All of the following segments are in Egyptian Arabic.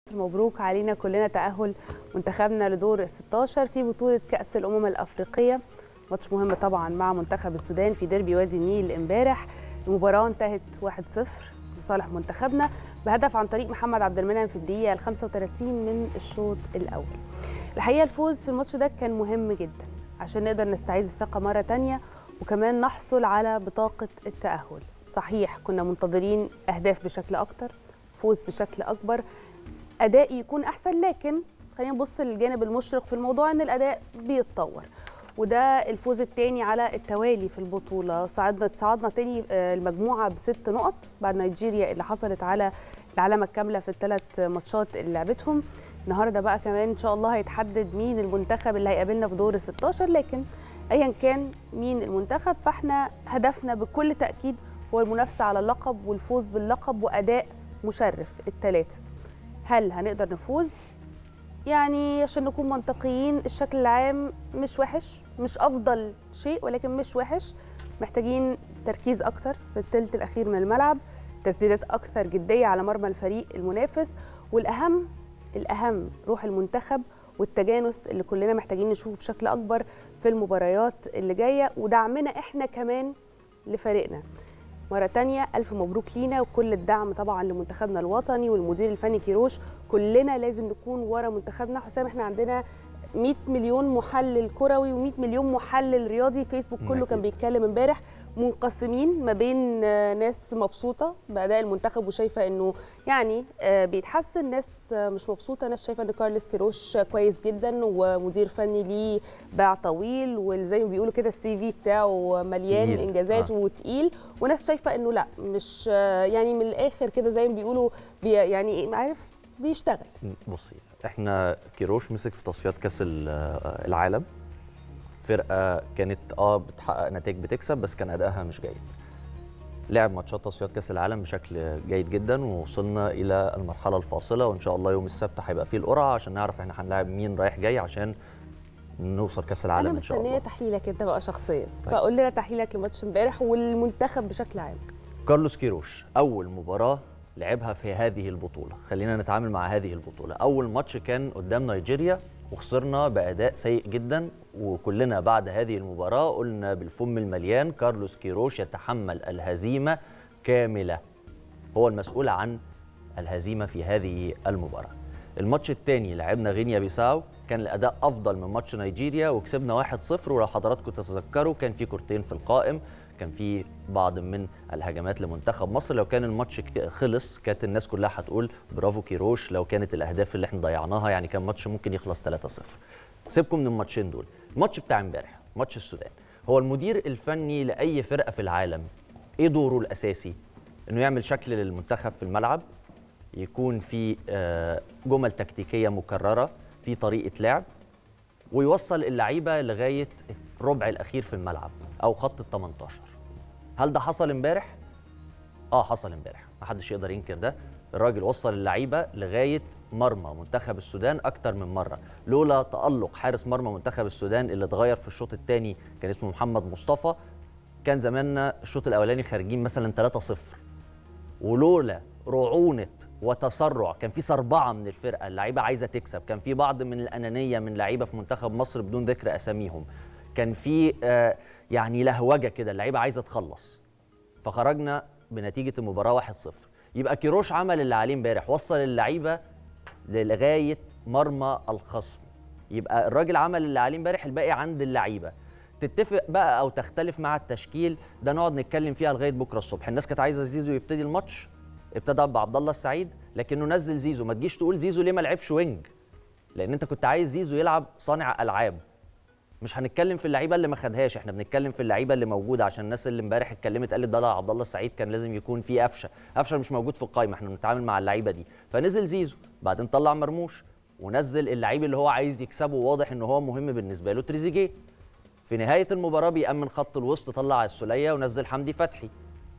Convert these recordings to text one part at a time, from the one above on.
مبروك علينا كلنا تأهل منتخبنا لدور ال 16 في بطولة كأس الأمم الأفريقية ماتش مهم طبعا مع منتخب السودان في ديربي وادي النيل امبارح المباراة انتهت 1-0 لصالح منتخبنا بهدف عن طريق محمد عبد المنعم في الدقيقة ال 35 من الشوط الأول. الحقيقة الفوز في الماتش ده كان مهم جدا عشان نقدر نستعيد الثقة مرة تانية وكمان نحصل على بطاقة التأهل. صحيح كنا منتظرين أهداف بشكل أكتر فوز بشكل أكبر أداء يكون أحسن لكن خلينا نبص للجانب المشرق في الموضوع ان الاداء بيتطور وده الفوز الثاني على التوالي في البطوله صعدنا صعدنا تاني المجموعه بست نقط بعد نيجيريا اللي حصلت على العلامه الكامله في الثلاث ماتشات اللي لعبتهم النهارده بقى كمان ان شاء الله هيتحدد مين المنتخب اللي هيقابلنا في دور ال 16 لكن ايا كان مين المنتخب فاحنا هدفنا بكل تاكيد هو المنافسه على اللقب والفوز باللقب واداء مشرف الثلاثه هل هنقدر نفوز يعني عشان نكون منطقيين الشكل العام مش وحش مش افضل شيء ولكن مش وحش محتاجين تركيز اكتر في الثلث الاخير من الملعب تسديدات اكثر جديه على مرمى الفريق المنافس والاهم الاهم روح المنتخب والتجانس اللي كلنا محتاجين نشوفه بشكل اكبر في المباريات اللي جايه ودعمنا احنا كمان لفريقنا مرة تانية ألف مبروك لينا وكل الدعم طبعا لمنتخبنا الوطني والمدير الفني كيروش كلنا لازم نكون ورا منتخبنا حسام احنا عندنا 100 مليون محلل كروي و100 مليون محلل رياضي فيسبوك كله كان بيتكلم امبارح منقسمين ما بين ناس مبسوطه باداء المنتخب وشايفه انه يعني بيتحسن ناس مش مبسوطه ناس شايفه ان كارلس كيروش كويس جدا ومدير فني ليه باع طويل وزي ما بيقولوا كده السي في بتاعه مليان تقيل. انجازات آه. وتقيل وناس شايفه انه لا مش يعني من الاخر كده زي ما بيقولوا بي يعني عارف بيشتغل بصي احنا كيروش مسك في تصفيات كاس العالم فرقه كانت اه بتحقق نتائج بتكسب بس كان ادائها مش جيد لعب ماتشات تصفيات كاس العالم بشكل جيد جدا ووصلنا الى المرحله الفاصله وان شاء الله يوم السبت هيبقى فيه القرعه عشان نعرف احنا هنلاعب مين رايح جاي عشان نوصل كاس العالم ان شاء الله انا مستنيه تحليلك انت بقى شخصيا طيب. فقول لنا تحليلك لماتش امبارح والمنتخب بشكل عام كارلوس كيروش اول مباراه لعبها في هذه البطوله خلينا نتعامل مع هذه البطوله اول ماتش كان قدام نيجيريا وخسرنا باداء سيء جدا وكلنا بعد هذه المباراه قلنا بالفم المليان كارلوس كيروش يتحمل الهزيمه كامله هو المسؤول عن الهزيمه في هذه المباراه الماتش الثاني لعبنا غينيا بيساو كان الاداء افضل من ماتش نيجيريا وكسبنا 1-0 ولو حضراتكم تتذكروا كان في كورتين في القائم كان في بعض من الهجمات لمنتخب مصر لو كان الماتش خلص كانت الناس كلها هتقول برافو كيروش لو كانت الاهداف اللي احنا ضيعناها يعني كان ماتش ممكن يخلص 3-0 سيبكم من الماتشين دول الماتش بتاع امبارح ماتش السودان هو المدير الفني لاي فرقه في العالم ايه دوره الاساسي انه يعمل شكل للمنتخب في الملعب يكون في جمل تكتيكيه مكرره في طريقه لعب ويوصل اللعيبه لغايه الربع الاخير في الملعب او خط ال 18 هل ده حصل امبارح اه حصل امبارح ما حدش يقدر ينكر ده الراجل وصل اللعيبه لغايه مرمى منتخب السودان اكتر من مره لولا تالق حارس مرمى منتخب السودان اللي اتغير في الشوط الثاني كان اسمه محمد مصطفى كان زماننا الشوط الاولاني خارجين مثلا 3-0 ولولا رعونه وتسرع كان في صربعه من الفرقه اللعيبه عايزه تكسب كان في بعض من الانانيه من لعيبه في منتخب مصر بدون ذكر اساميهم كان في آه يعني لهوجه كده اللعيبه عايزه تخلص فخرجنا بنتيجه المباراه 1-0 يبقى كيروش عمل اللي عليه امبارح وصل اللعيبه لغايه مرمى الخصم يبقى الراجل عمل اللي عليه امبارح الباقي عند اللعيبه تتفق بقى او تختلف مع التشكيل ده نقعد نتكلم فيها لغايه بكره الصبح الناس كانت عايزه زيزو يبتدي الماتش ابتدى بعبد الله السعيد لكنه نزل زيزو ما تجيش تقول زيزو ليه ما لعبش وينج لان انت كنت عايز زيزو يلعب صانع العاب مش هنتكلم في اللعيبه اللي ما خدهاش احنا بنتكلم في اللعيبه اللي موجوده عشان الناس اللي امبارح اتكلمت قالت ده عبد الله السعيد كان لازم يكون فيه قفشه قفشه مش موجود في القايمه احنا بنتعامل مع اللعيبه دي فنزل زيزو بعدين طلع مرموش ونزل اللعيب اللي هو عايز يكسبه واضح ان هو مهم بالنسبه له تريزيجيه في نهايه المباراه بيامن خط الوسط طلع السوليه ونزل حمدي فتحي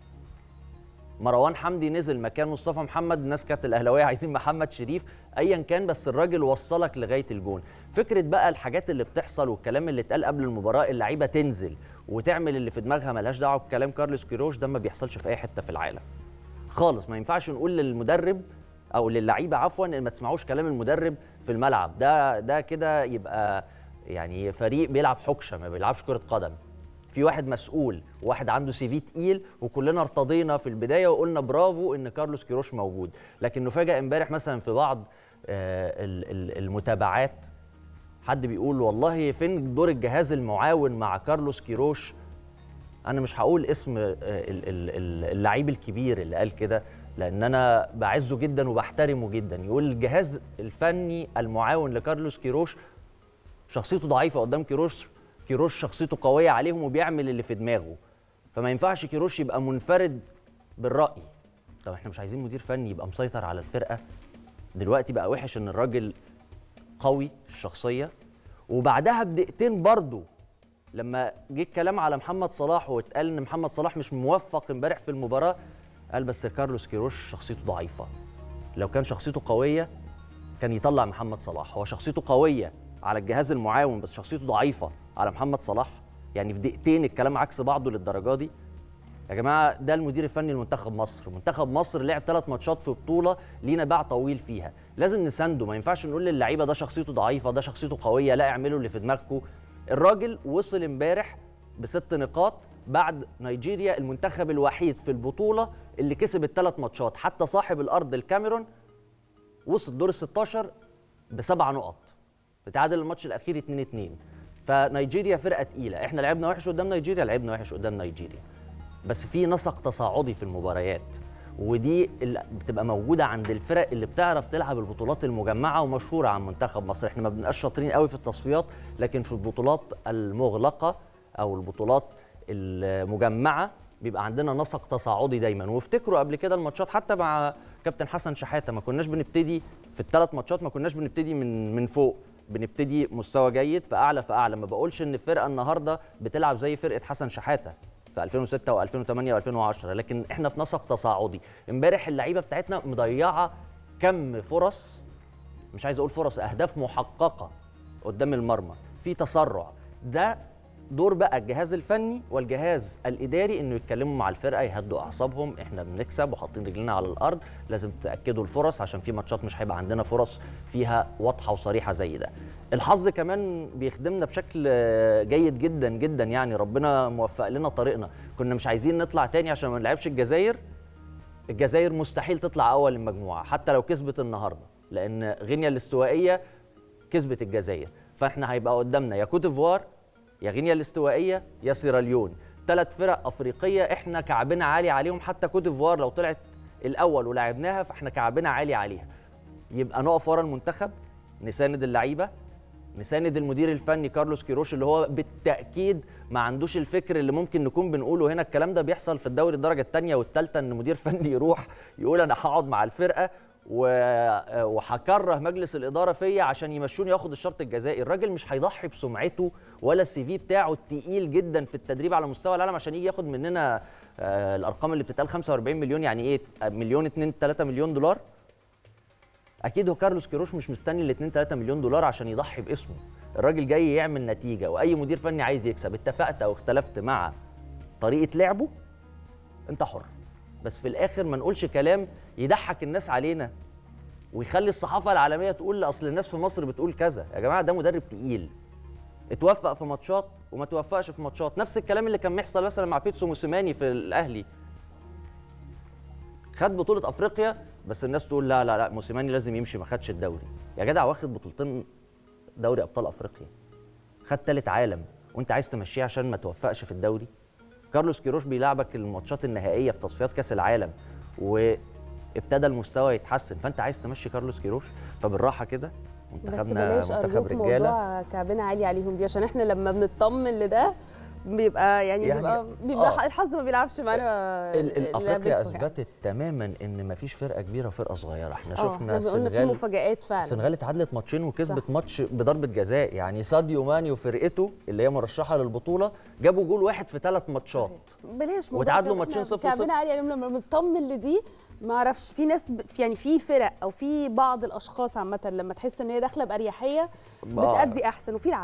مروان حمدي نزل مكان مصطفى محمد الناس كانت الاهلاويه عايزين محمد شريف ايا كان بس الراجل وصلك لغايه الجون فكره بقى الحاجات اللي بتحصل والكلام اللي اتقال قبل المباراه اللعيبه تنزل وتعمل اللي في دماغها ملهاش دعوه بكلام كارلوس كيروش ده ما بيحصلش في اي حته في العالم خالص ما ينفعش نقول للمدرب او للعيبه عفوا ان ما تسمعوش كلام المدرب في الملعب ده ده كده يبقى يعني فريق بيلعب حكشه ما بيلعبش كره قدم في واحد مسؤول وواحد عنده سي في تقيل وكلنا ارتضينا في البدايه وقلنا برافو ان كارلوس كيروش موجود لكن نفاجئ امبارح مثلا في بعض آه، ال- ال- المتابعات حد بيقول والله فين دور الجهاز المعاون مع كارلوس كيروش انا مش هقول اسم آه، ال- ال- ال- اللعيب الكبير اللي قال كده لان انا بعزه جدا وبحترمه جدا يقول الجهاز الفني المعاون لكارلوس كيروش شخصيته ضعيفه قدام كيروش كيروش شخصيته قويه عليهم وبيعمل اللي في دماغه فما ينفعش كيروش يبقى منفرد بالراي طب احنا مش عايزين مدير فني يبقى مسيطر على الفرقه دلوقتي بقى وحش ان الراجل قوي الشخصيه وبعدها بدقيقتين برضه لما جه الكلام على محمد صلاح واتقال ان محمد صلاح مش موفق امبارح في المباراه قال بس كارلوس كيروش شخصيته ضعيفه لو كان شخصيته قويه كان يطلع محمد صلاح هو شخصيته قويه على الجهاز المعاون بس شخصيته ضعيفه على محمد صلاح يعني في دقيقتين الكلام عكس بعضه للدرجه دي يا جماعه ده المدير الفني لمنتخب مصر منتخب مصر لعب ثلاث ماتشات في بطوله لينا باع طويل فيها لازم نسانده ما ينفعش نقول للعيبه ده شخصيته ضعيفه ده شخصيته قويه لا اعملوا اللي في دماغكم الراجل وصل امبارح بست نقاط بعد نيجيريا المنتخب الوحيد في البطوله اللي كسب الثلاث ماتشات حتى صاحب الارض الكاميرون وصل دور ال 16 بسبع نقط بتعادل الماتش الاخير 2 2 فنيجيريا فرقه تقيله احنا لعبنا وحش قدام نيجيريا لعبنا وحش قدام نيجيريا بس في نسق تصاعدي في المباريات ودي اللي بتبقى موجوده عند الفرق اللي بتعرف تلعب البطولات المجمعه ومشهوره عن منتخب مصر احنا ما بنبقاش شاطرين قوي في التصفيات لكن في البطولات المغلقه او البطولات المجمعه بيبقى عندنا نسق تصاعدي دايما وافتكروا قبل كده الماتشات حتى مع كابتن حسن شحاته ما كناش بنبتدي في الثلاث ماتشات ما كناش بنبتدي من من فوق بنبتدي مستوى جيد فاعلى فاعلى ما بقولش ان الفرقه النهارده بتلعب زي فرقه حسن شحاته في 2006 و2008 و2010 لكن احنا في نسق تصاعدي امبارح اللعيبه بتاعتنا مضيعه كم فرص مش عايز اقول فرص اهداف محققه قدام المرمى في تسرع ده دور بقى الجهاز الفني والجهاز الاداري انه يتكلموا مع الفرقه يهدوا اعصابهم احنا بنكسب وحاطين رجلنا على الارض لازم تاكدوا الفرص عشان في ماتشات مش هيبقى عندنا فرص فيها واضحه وصريحه زي ده الحظ كمان بيخدمنا بشكل جيد جدا جدا يعني ربنا موفق لنا طريقنا كنا مش عايزين نطلع تاني عشان ما نلعبش الجزائر الجزائر مستحيل تطلع اول المجموعه حتى لو كسبت النهارده لان غينيا الاستوائيه كسبت الجزائر فاحنا هيبقى قدامنا يا كوت ديفوار يا غينيا الاستوائيه يا سيراليون ثلاث فرق افريقيه احنا كعبنا عالي عليهم حتى كوت ديفوار لو طلعت الاول ولعبناها فاحنا كعبنا عالي عليها يبقى نقف ورا المنتخب نساند اللعيبه نساند المدير الفني كارلوس كيروش اللي هو بالتاكيد ما عندوش الفكر اللي ممكن نكون بنقوله هنا الكلام ده بيحصل في الدوري الدرجه الثانيه والثالثه ان مدير فني يروح يقول انا هقعد مع الفرقه و- وهكره مجلس الاداره فيا عشان يمشوني ياخد الشرط الجزائي الراجل مش هيضحي بسمعته ولا السي في بتاعه التقيل جدا في التدريب على مستوى العالم عشان يجي ياخد مننا آه، الارقام اللي بتتقال 45 مليون يعني ايه مليون 2 3 مليون دولار اكيد هو كارلوس كيروش مش مستني ال 2 3 مليون دولار عشان يضحي باسمه الراجل جاي يعمل نتيجه واي مدير فني عايز يكسب اتفقت او اختلفت مع طريقه لعبه انت حر بس في الاخر ما نقولش كلام يضحك الناس علينا ويخلي الصحافه العالميه تقول اصل الناس في مصر بتقول كذا يا جماعه ده مدرب تقيل اتوفق في ماتشات وما توفقش في ماتشات نفس الكلام اللي كان بيحصل مثلا مع بيتسو موسيماني في الاهلي خد بطوله افريقيا بس الناس تقول لا لا لا موسيماني لازم يمشي ما خدش الدوري يا جدع واخد بطولتين دوري ابطال افريقيا خد ثالث عالم وانت عايز تمشيه عشان ما توفقش في الدوري كارلوس كيروش بيلعبك الماتشات النهائيه في تصفيات كاس العالم وابتدى المستوى يتحسن فانت عايز تمشي كارلوس كيروش فبالراحه كده بس منتخبنا بلاش منتخب ارجوك رجاله موضوع كعبنا عالي عليهم دي عشان احنا لما بنطمن لده بيبقى يعني, يعني بيبقى, بيبقى آه. الحظ ما بيلعبش معانا ال- ال- افريقيا لعبته يعني. اثبتت تماما ان مفيش فرقه كبيره وفرقه صغيره احنا اه شفنا احنا قلنا في السنغال مفاجآت فعلا السنغال اتعادلت ماتشين وكسبت صح. ماتش بضربه جزاء يعني ساديو ماني وفرقته اللي هي مرشحه للبطوله جابوا جول واحد في ثلاث ماتشات بلاش موضوع وتعادلوا كعبنا- ماتشين صفر كعبنا صفر. عالي عليهم لما بنطمن لدي ما اعرفش في ناس ب... في- يعني في فرق او في بعض الاشخاص عامه لما تحس ان هي داخله باريحيه آه. بتأدي احسن وفي العكس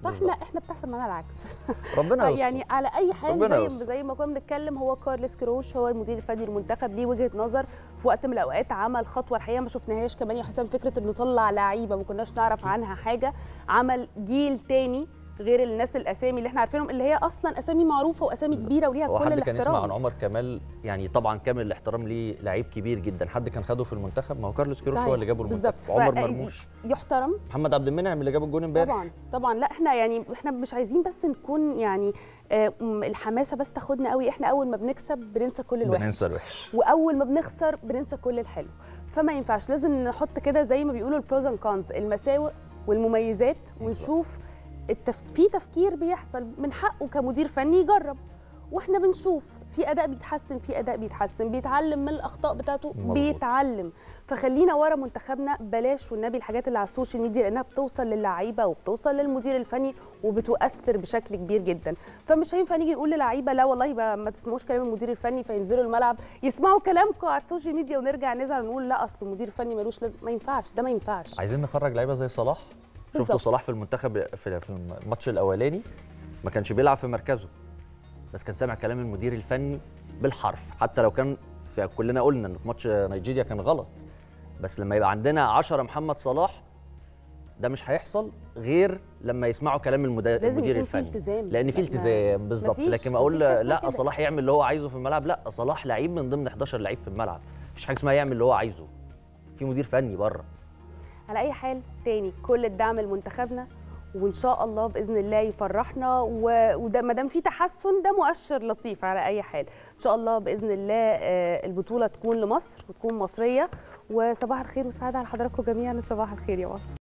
فاحنا بالظبط. احنا بتحصل معانا العكس ربنا يستر. يعني على اي حال ربنا زي يستر. زي ما كنا بنتكلم هو كارلس كروش هو المدير الفني المنتخب ليه وجهه نظر في وقت من الاوقات عمل خطوه الحقيقه ما شفناهاش كمان يا حسام فكره انه طلع لعيبه ما كناش نعرف عنها حاجه عمل جيل تاني غير الناس الاسامي اللي احنا عارفينهم اللي هي اصلا اسامي معروفه واسامي كبيره وليها هو كل حد كان يسمع عن الاحترام عمر كمال يعني طبعا كامل الاحترام ليه لعيب كبير جدا حد كان خده في المنتخب ما هو كارلوس كيروش هو صحيح. اللي جابه المنتخب بالظبط عمر ف- مرموش يحترم محمد عبد المنعم اللي جاب الجون امبارح طبعا طبعا لا احنا يعني احنا مش عايزين بس نكون يعني آه، م- الحماسه بس تاخدنا قوي احنا اول ما بنكسب بننسى كل الوحش بننسى الوحش واول ما بنخسر بننسى كل الحلو فما ينفعش لازم نحط كده زي ما بيقولوا البروز اند كونز المساوئ والمميزات ونشوف التف... في تفكير بيحصل من حقه كمدير فني يجرب واحنا بنشوف في اداء بيتحسن في اداء بيتحسن بيتعلم من الاخطاء بتاعته مظبوط. بيتعلم فخلينا ورا منتخبنا بلاش والنبي الحاجات اللي على السوشيال ميديا لانها بتوصل للعيبه وبتوصل للمدير الفني وبتؤثر بشكل كبير جدا فمش هينفع نيجي نقول للعيبه لا والله بقى ما تسمعوش كلام المدير الفني فينزلوا الملعب يسمعوا كلامكم على السوشيال ميديا ونرجع نزعل ونقول لا اصل المدير الفني ملوش لازم ما ينفعش ده ما ينفعش عايزين نخرج لعيبه زي صلاح شفتوا بالظبط. صلاح في المنتخب في في الماتش الاولاني ما كانش بيلعب في مركزه بس كان سامع كلام المدير الفني بالحرف حتى لو كان في كلنا قلنا ان في ماتش نيجيريا كان غلط بس لما يبقى عندنا 10 محمد صلاح ده مش هيحصل غير لما يسمعوا كلام المدا- لازم المدير يكون في الفني التزام لان في ما- التزام بالظبط مفيش- لكن اقول مفيش حاجة اسمها لا كده. صلاح يعمل اللي هو عايزه في الملعب لا صلاح لعيب من ضمن 11 لعيب في الملعب مفيش حاجه اسمها يعمل اللي هو عايزه في مدير فني بره على اي حال تاني كل الدعم لمنتخبنا وان شاء الله باذن الله يفرحنا و- وده ما دام في تحسن ده مؤشر لطيف على اي حال ان شاء الله باذن الله آه، البطوله تكون لمصر وتكون مصريه وصباح الخير والسعاده على حضراتكم جميعا وصباح الخير يا مصر